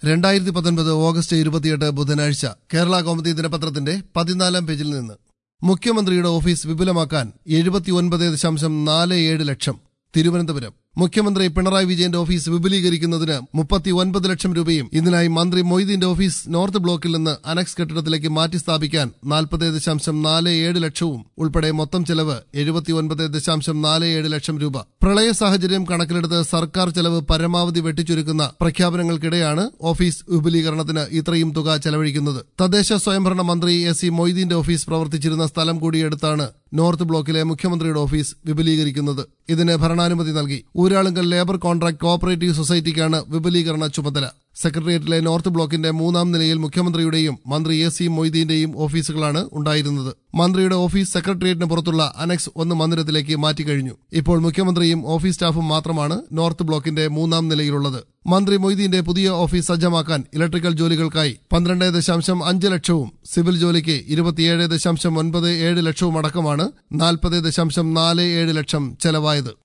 രണ്ടായിരത്തി പത്തൊൻപത് ഓഗസ്റ്റ് ഇരുപത്തിയെട്ട് ബുധനാഴ്ച കേരള കൗമുദി ദിനപത്രത്തിന്റെ പതിനാലാം പേജിൽ നിന്ന് മുഖ്യമന്ത്രിയുടെ ഓഫീസ് വിപുലമാക്കാൻ എഴുപത്തിയൊൻപത് ദശാംശം നാല് ഏഴ് ലക്ഷം തിരുവനന്തപുരം മുഖ്യമന്ത്രി പിണറായി വിജയന്റെ ഓഫീസ് വിപുലീകരിക്കുന്നതിന് മുപ്പത്തി ഒൻപത് ലക്ഷം രൂപയും ഇതിനായി മന്ത്രി മൊയ്തീന്റെ ഓഫീസ് നോർത്ത് ബ്ലോക്കിൽ നിന്ന് അനക്സ് കെട്ടിടത്തിലേക്ക് മാറ്റി സ്ഥാപിക്കാൻ നാൽപ്പത് ദശാംശം നാല് ഏഴ് ലക്ഷവും ഉൾപ്പെടെ മൊത്തം ചെലവ് എഴുപത്തിയൊൻപത് ദശാംശം നാല് ഏഴ് ലക്ഷം രൂപ പ്രളയ സാഹചര്യം കണക്കിലെടുത്ത് സർക്കാർ ചെലവ് പരമാവധി വെട്ടിച്ചുരുക്കുന്ന പ്രഖ്യാപനങ്ങൾക്കിടെയാണ് ഓഫീസ് വിപുലീകരണത്തിന് ഇത്രയും തുക ചെലവഴിക്കുന്നത് തദ്ദേശ സ്വയംഭരണ മന്ത്രി എസ് സി മൊയ്തീന്റെ ഓഫീസ് പ്രവർത്തിച്ചിരുന്ന സ്ഥലം കൂടിയെടുത്താണ് നോർത്ത് ബ്ലോക്കിലെ മുഖ്യമന്ത്രിയുടെ ഓഫീസ് വിപുലീകരിക്കുന്നത് ഇതിന് ഭരണാനുമതി നൽകി ഊരാളുങ്കൽ ലേബർ കോൺട്രാക്ട് കോഓപ്പറേറ്റീവ് സൊസൈറ്റിക്കാണ് വിപുലീകരണ ചുമതല സെക്രട്ടേറിയറ്റിലെ നോർത്ത് ബ്ലോക്കിന്റെ മൂന്നാം നിലയിൽ മുഖ്യമന്ത്രിയുടെയും മന്ത്രി എ സി മൊയ്തീന്റെയും ഓഫീസുകളാണ് ഉണ്ടായിരുന്നത് മന്ത്രിയുടെ ഓഫീസ് സെക്രട്ടേറിയറ്റിന് പുറത്തുള്ള അനക്സ് ഒന്ന് മന്ദിരത്തിലേക്ക് മാറ്റിക്കഴിഞ്ഞു ഇപ്പോൾ മുഖ്യമന്ത്രിയും ഓഫീസ് സ്റ്റാഫും മാത്രമാണ് നോർത്ത് ബ്ലോക്കിന്റെ മൂന്നാം നിലയിലുള്ളത് മന്ത്രി മൊയ്തീന്റെ പുതിയ ഓഫീസ് സജ്ജമാക്കാൻ ഇലക്ട്രിക്കൽ ജോലികൾക്കായി പന്ത്രണ്ട് ദശാംശം അഞ്ച് ലക്ഷവും സിവിൽ ജോലിക്ക് ഇരുപത്തിയേഴ് ദശാംശം ഒൻപത് ഏഴ് ലക്ഷവും അടക്കമാണ് നാൽപ്പത് ദശാംശം നാല് ഏഴ് ലക്ഷം ചെലവായത്